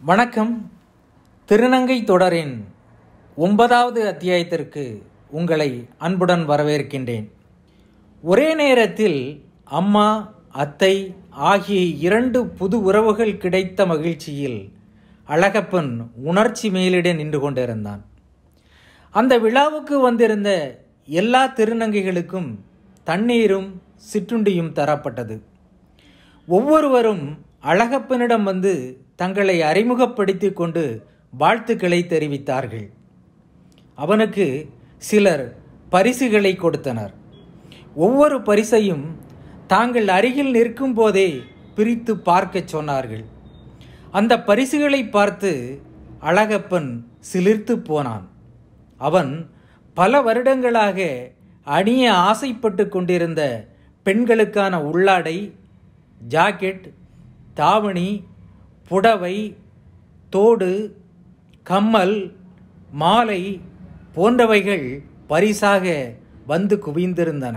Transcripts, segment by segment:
வணக்கம் திருநங்கை தொடரின் ஒன்பதாவது அத்தியாயத்திற்கு உங்களை அன்புடன் வரவேற்கின்றேன் ஒரே நேரத்தில் அம்மா அத்தை ஆகிய இரண்டு புது உறவுகள் கிடைத்த மகிழ்ச்சியில் அழகப்பன் உணர்ச்சி மேலிட நின்று கொண்டிருந்தான் அந்த விழாவுக்கு வந்திருந்த எல்லா திருநங்கைகளுக்கும் தண்ணீரும் சிற்றுண்டியும் தரப்பட்டது ஒவ்வொருவரும் அழகப்பனிடம் வந்து தங்களை அறிமுகப்படுத்தி கொண்டு வாழ்த்துக்களை தெரிவித்தார்கள் அவனுக்கு சிலர் பரிசுகளை கொடுத்தனர் ஒவ்வொரு பரிசையும் தாங்கள் அருகில் நிற்கும் போதே பிரித்து பார்க்கச் சொன்னார்கள் அந்த பரிசுகளை பார்த்து அழகப்பன் சிலிர்த்து போனான் அவன் பல வருடங்களாக அணிய ஆசைப்பட்டு கொண்டிருந்த பெண்களுக்கான உள்ளாடை ஜாக்கெட் தாவணி புடவை தோடு கம்மல் மாலை போன்றவைகள் பரிசாக வந்து குவிந்திருந்தன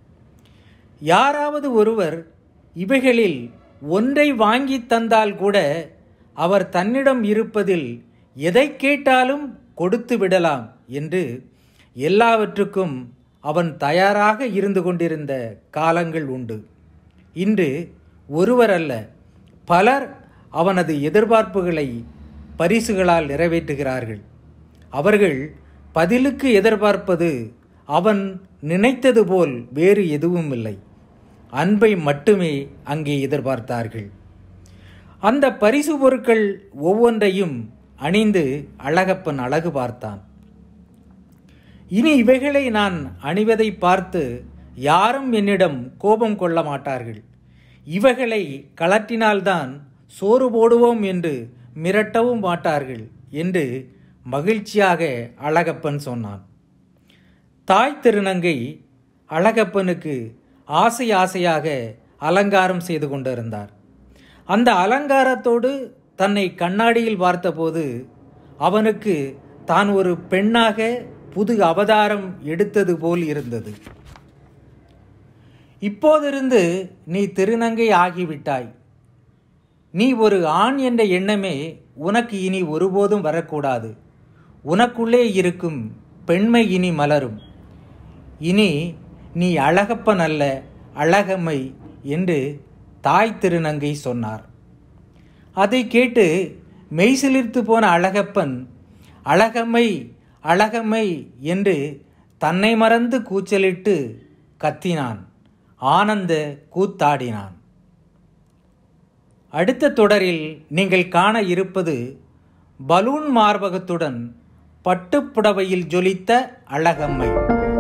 யாராவது ஒருவர் இவைகளில் ஒன்றை வாங்கி தந்தால் கூட அவர் தன்னிடம் இருப்பதில் எதை கேட்டாலும் கொடுத்து விடலாம் என்று எல்லாவற்றுக்கும் அவன் தயாராக இருந்து கொண்டிருந்த காலங்கள் உண்டு இன்று ஒருவர் அல்ல பலர் அவனது எதிர்பார்ப்புகளை பரிசுகளால் நிறைவேற்றுகிறார்கள் அவர்கள் பதிலுக்கு எதிர்பார்ப்பது அவன் நினைத்தது போல் வேறு எதுவும் இல்லை அன்பை மட்டுமே அங்கே எதிர்பார்த்தார்கள் அந்த பரிசு பொருட்கள் ஒவ்வொன்றையும் அணிந்து அழகப்பன் அழகு பார்த்தான் இனி இவைகளை நான் அணிவதை பார்த்து யாரும் என்னிடம் கோபம் கொள்ள மாட்டார்கள் இவைகளை கலற்றினால்தான் சோறு போடுவோம் என்று மிரட்டவும் மாட்டார்கள் என்று மகிழ்ச்சியாக அழகப்பன் சொன்னான் தாய் திருநங்கை அழகப்பனுக்கு ஆசை ஆசையாக அலங்காரம் செய்து கொண்டிருந்தார் அந்த அலங்காரத்தோடு தன்னை கண்ணாடியில் பார்த்தபோது அவனுக்கு தான் ஒரு பெண்ணாக புது அவதாரம் எடுத்தது போல் இருந்தது இப்போதிருந்து நீ திருநங்கை ஆகிவிட்டாய் நீ ஒரு ஆண் என்ற எண்ணமே உனக்கு இனி ஒருபோதும் வரக்கூடாது உனக்குள்ளே இருக்கும் பெண்மை இனி மலரும் இனி நீ அழகப்பன் அல்ல அழகம்மை என்று தாய் திருநங்கை சொன்னார் அதை கேட்டு மெய்சிலிர்த்து போன அழகப்பன் அழகம்மை அழகம்மை என்று தன்னை மறந்து கூச்சலிட்டு கத்தினான் ஆனந்த கூத்தாடினான் அடுத்த தொடரில் நீங்கள் காண இருப்பது பலூன் மார்பகத்துடன் பட்டுப்புடவையில் ஜொலித்த அழகம்மை